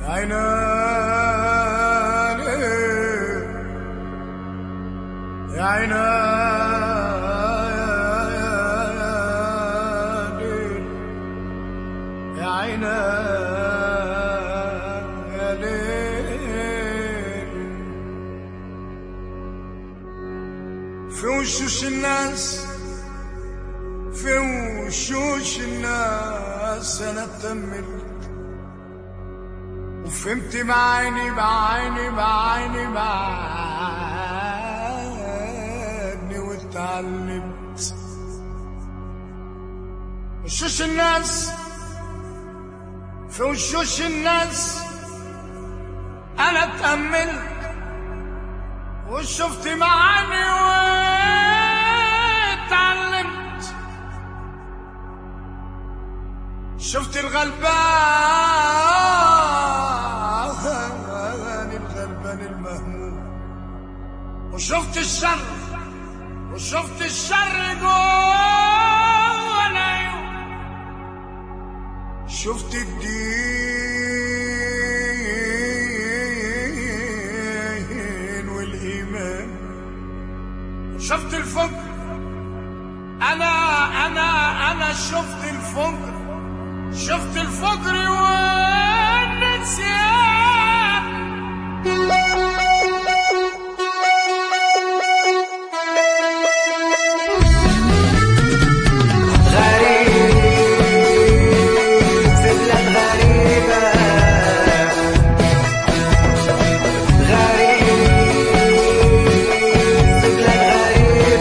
عيناني يا عيناني يا عينا يا ليل في وشوش الناس في وشوش الناس انا اتملت وفهمت بعيني بعيني بعيني بعيني واتعلمت وشوش الناس في وشوش الناس انا اتأملت وشفت معاني واتعلمت شفت الغلبان الغلبان المهموم وشفت الشر وشفت الشر جوه العيون شفت الدين والإيمان شفت الفجر أنا أنا أنا شفت الفجر شفت الفجر والنسيان غريب في بلاد غريبة غريب في بلاد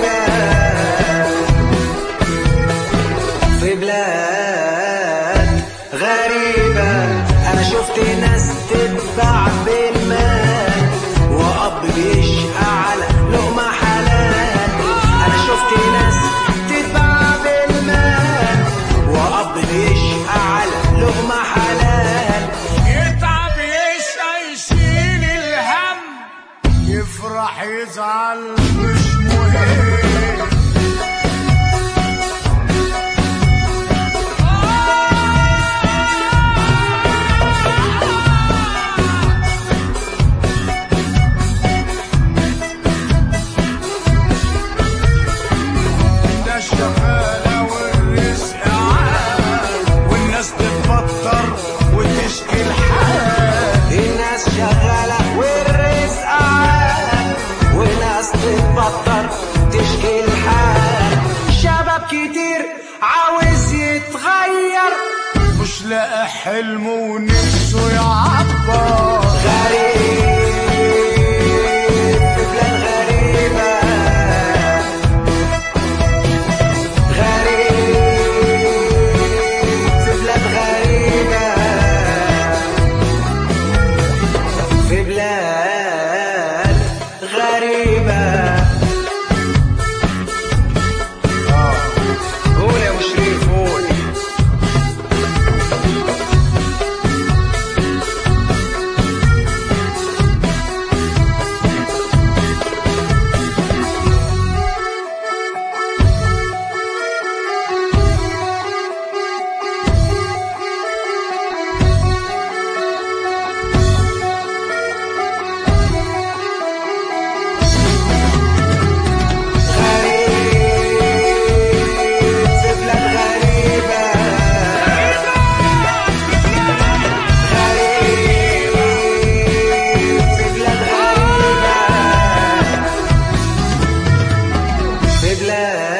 غريبة في بلاد غريبة أنا شفت ناس تدفع بالمال وأب بيشقى على لقمة حلال أنا شفت ناس تدفع بالمال وأب بيشقى على لقمة حلال يتعب يشقى يشيل الهم يفرح يزعل مش مهم ده الشغالة والرزق عال والناس تتبطر وتشكي الحال الناس شغالة والرزق عال وناس تتبطر تشكي الحال شباب كتير عاوز يتغير مش لاقي حلمه ونفسه يعبر غريب في بلاد غريبة غريب في بلاد غريبة في بلاد غريبة قول يا مشرف قول غريب في بلاد غريبة غريب في بلاد غريبة في بلاد